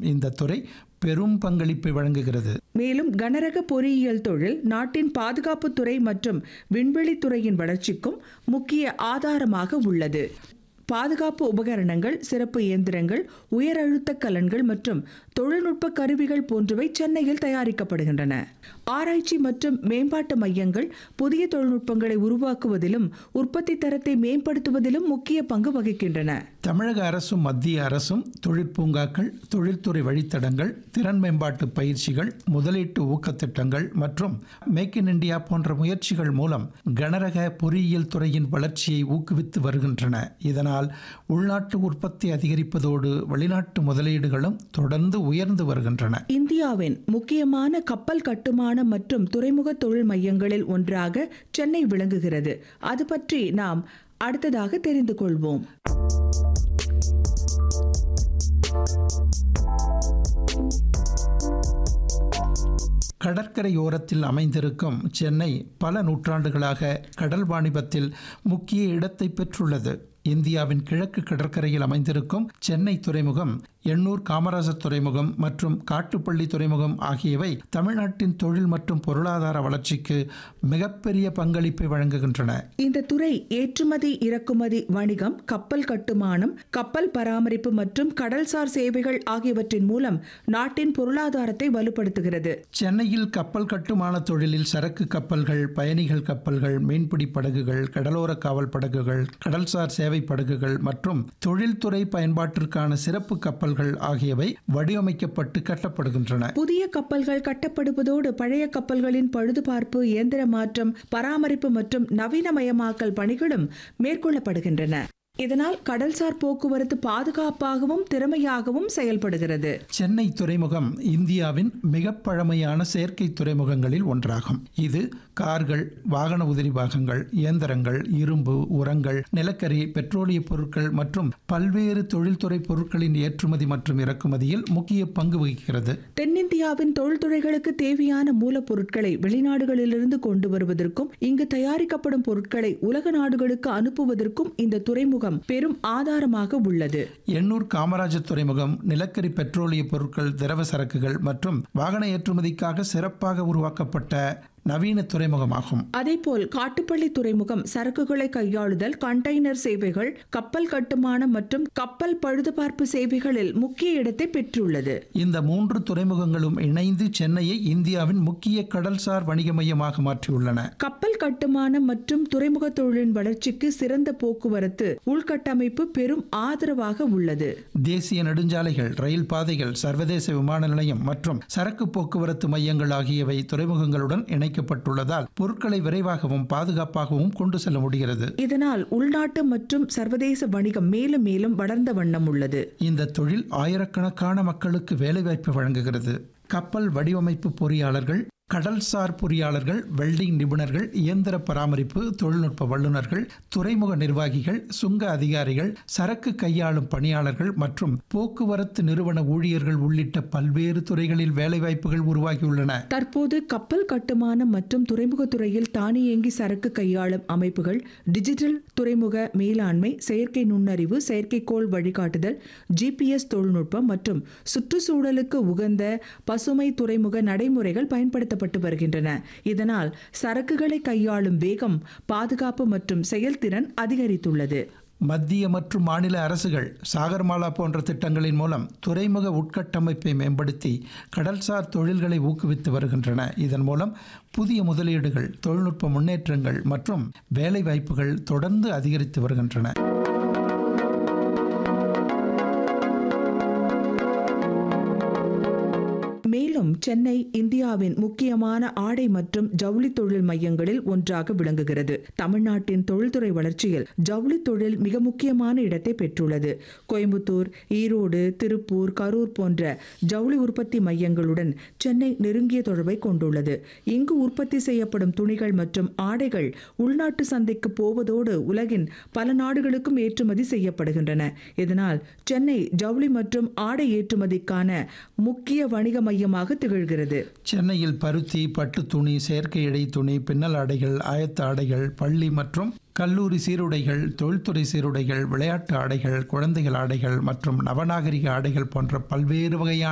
இந்த துறை பெரும் பங்களிப்பை வழங்குகிறது மேலும் கனரக பொறியியல் தொழில் நாட்டின் பாதுகாப்புத் துறை மற்றும் விண்வெளித்துறையின் வளர்ச்சிக்கும் முக்கிய ஆதாரமாக உள்ளது பாதுகாப்பு உபகரணங்கள் சிறப்பு இயந்திரங்கள் உயர் அழுத்த கலன்கள் மற்றும் தொழில்நுட்ப கருவிகள் போன்றவை சென்னையில் தயாரிக்கப்படுகின்றன ஆராய்ச்சி மற்றும் மேம்பாட்டு மையங்கள் புதிய தொழில்நுட்பங்களை உருவாக்குவதிலும் உற்பத்தி தரத்தை மேம்படுத்துவதிலும் முக்கிய பங்கு வகிக்கின்றன தமிழக அரசும் மத்திய அரசும் தொழிற்பூங்காக்கள் தொழில்துறை வழித்தடங்கள் திறன் மேம்பாட்டு பயிற்சிகள் முதலீட்டு ஊக்கத்திட்டங்கள் மற்றும் மேக் இன் இந்தியா போன்ற முயற்சிகள் மூலம் கனரக பொறியியல் துறையின் வளர்ச்சியை ஊக்குவித்து வருகின்றன இதனால் உள்நாட்டு உற்பத்தி அதிகரிப்பதோடு வெளிநாட்டு முதலீடுகளும் தொடர்ந்து உயர்ந்து வருகின்றன இந்தியாவின் முக்கியமான கப்பல் கட்டுமானம் மற்றும் துறைமுக தொழில் மையங்களில் ஒன்றாக சென்னை விளங்குகிறது அது பற்றி நாம் அடுத்ததாக தெரிந்து கொள்வோம் கடற்கரையோரத்தில் அமைந்திருக்கும் சென்னை பல நூற்றாண்டுகளாக கடல் வாணிபத்தில் முக்கிய இடத்தை பெற்றுள்ளது இந்தியாவின் கிழக்கு கடற்கரையில் அமைந்திருக்கும் சென்னை துறைமுகம் எண்ணூர் காமராஜர் துறைமுகம் மற்றும் காட்டுப்பள்ளி துறைமுகம் ஆகியவை தமிழ்நாட்டின் தொழில் மற்றும் பொருளாதார வளர்ச்சிக்கு மிகப்பெரிய பங்களிப்பை வழங்குகின்றன இந்த துறை ஏற்றுமதி இறக்குமதி வணிகம் கப்பல் கட்டுமானம் கப்பல் பராமரிப்பு மற்றும் கடல்சார் சேவைகள் ஆகியவற்றின் மூலம் நாட்டின் பொருளாதாரத்தை வலுப்படுத்துகிறது சென்னையில் கப்பல் கட்டுமான தொழிலில் சரக்கு கப்பல்கள் பயணிகள் கப்பல்கள் மீன்பிடி படகுகள் கடலோர காவல் படகுகள் கடல்சார் சேவை படகுகள் மற்றும் தொழில்துறை பயன்பாட்டிற்கான சிறப்பு கப்பல்கள் ஆகியவை வடிவமைக்கப்பட்டு கட்டப்படுகின்றன புதிய கப்பல்கள் கட்டப்படுவதோடு பழைய கப்பல்களின் பழுதுபார்ப்பு இயந்திர மாற்றம் பராமரிப்பு மற்றும் நவீனமயமாக்கல் பணிகளும் மேற்கொள்ளப்படுகின்றன இதனால் கடல்சார் போக்குவரத்து பாதுகாப்பாகவும் திறமையாகவும் செயல்படுகிறது சென்னை துறைமுகம் இந்தியாவின் மிக பழமையான செயற்கை துறைமுகங்களில் ஒன்றாகும் இது கார்கள் வாகன உதிரி பாகங்கள் இயந்திரங்கள் இரும்பு உரங்கள் நிலக்கரி பெட்ரோலிய பொருட்கள் மற்றும் பல்வேறு தொழில்துறை பொருட்களின் ஏற்றுமதி மற்றும் இறக்குமதியில் முக்கிய பங்கு வகிக்கிறது தென்னிந்தியாவின் தொழில்துறைகளுக்கு தேவையான மூலப்பொருட்களை வெளிநாடுகளிலிருந்து கொண்டு வருவதற்கும் இங்கு தயாரிக்கப்படும் பொருட்களை உலக நாடுகளுக்கு அனுப்புவதற்கும் இந்த துறைமுகம் பெரும் ஆதாரமாக உள்ளது எண்ணூர் காமராஜர் துறைமுகம் நிலக்கரி பெட்ரோலிய பொருட்கள் திரவ சரக்குகள் மற்றும் வாகன ஏற்றுமதிக்காக சிறப்பாக உருவாக்கப்பட்ட நவீன துறைமுகமாகும் அதேபோல் காட்டுப்பள்ளி துறைமுகம் சரக்குகளை கையாளுதல் கண்டெய்னர் சேவைகள் கப்பல் கட்டுமானம் மற்றும் கப்பல் பழுதுபார்ப்பு சேவைகளில் முக்கிய இடத்தை பெற்றுள்ளது இந்த மூன்று துறைமுகங்களும் இணைந்து சென்னையை இந்தியாவின் முக்கிய கடல்சார் வணிக மையமாக மாற்றியுள்ளன கப்பல் கட்டுமானம் மற்றும் துறைமுக தொழிலின் வளர்ச்சிக்கு சிறந்த போக்குவரத்து உள்கட்டமைப்பு பெரும் ஆதரவாக உள்ளது தேசிய நெடுஞ்சாலைகள் ரயில் பாதைகள் சர்வதேச விமான நிலையம் மற்றும் சரக்கு போக்குவரத்து மையங்கள் ஆகியவை துறைமுகங்களுடன் இணைக்கப்பட்டுள்ளதால் பொருட்களை விரைவாகவும் பாதுகாப்பாகவும் கொண்டு செல்ல முடிகிறது இதனால் உள்நாட்டு மற்றும் சர்வதேச வணிகம் மேலும் மேலும் வளர்ந்த வண்ணம் உள்ளது இந்த தொழில் ஆயிரக்கணக்கான மக்களுக்கு வேலைவாய்ப்பு வழங்குகிறது கப்பல் வடிவமைப்பு பொறியாளர்கள் கடல்சார் பொறியாளர்கள் வெல்டிங் நிபுணர்கள் இயந்திர பராமரிப்பு தொழில்நுட்ப வல்லுநர்கள் துறைமுக நிர்வாகிகள் சுங்க அதிகாரிகள் சரக்கு கையாளும் பணியாளர்கள் மற்றும் போக்குவரத்து நிறுவன ஊழியர்கள் உள்ளிட்ட பல்வேறு துறைகளில் வேலைவாய்ப்புகள் உருவாகியுள்ளன தற்போது கப்பல் கட்டுமானம் மற்றும் துறைமுக துறையில் தானியங்கி சரக்கு கையாளும் அமைப்புகள் டிஜிட்டல் துறைமுக மேலாண்மை செயற்கை நுண்ணறிவு செயற்கைக்கோள் வழிகாட்டுதல் ஜிபிஎஸ் தொழில்நுட்பம் மற்றும் சுற்றுச்சூழலுக்கு உகந்த பசுமை துறைமுக நடைமுறைகள் பயன்படுத்தப்பட்டு வருகின்றன இதனால் சரக்குகளை கையாளும் வேகம் பாதுகாப்பு மற்றும் செயல்திறன் அதிகரித்துள்ளது மத்திய மற்றும் மாநில அரசுகள் சாகர்மாலா போன்ற திட்டங்களின் மூலம் துறைமுக உட்கட்டமைப்பை மேம்படுத்தி கடல்சார் தொழில்களை ஊக்குவித்து வருகின்றன இதன் மூலம் புதிய முதலீடுகள் தொழில்நுட்ப முன்னேற்றங்கள் மற்றும் வேலைவாய்ப்புகள் தொடர்ந்து அதிகரித்து வருகின்றன மேலும் சென்னை இந்தியாவின் முக்கியமான ஆடை மற்றும் ஜவுளி தொழில் மையங்களில் ஒன்றாக விளங்குகிறது தமிழ்நாட்டின் தொழில்துறை வளர்ச்சியில் ஜவுளி தொழில் மிக முக்கியமான இடத்தை பெற்றுள்ளது கோயம்புத்தூர் ஈரோடு திருப்பூர் கரூர் போன்ற ஜவுளி உற்பத்தி மையங்களுடன் சென்னை நெருங்கிய தொடர்பை கொண்டுள்ளது இங்கு உற்பத்தி செய்யப்படும் துணிகள் மற்றும் ஆடைகள் உள்நாட்டு சந்தைக்கு போவதோடு உலகின் பல நாடுகளுக்கும் ஏற்றுமதி செய்யப்படுகின்றன இதனால் சென்னை ஜவுளி மற்றும் ஆடை ஏற்றுமதிக்கான முக்கிய வணிக மையமாக திகழ்கிறது சென்னையில் பருத்தி பட்டு துணி செயற்கை இடை துணி பின்னல் ஆடைகள் ஆயத்த ஆடைகள் பள்ளி மற்றும் கல்லூரி சீருடைகள் தொழில்துறை சீருடைகள் விளையாட்டு ஆடைகள் குழந்தைகள் ஆடைகள் மற்றும் நவநாகரிக ஆடைகள் போன்ற பல்வேறு வகையான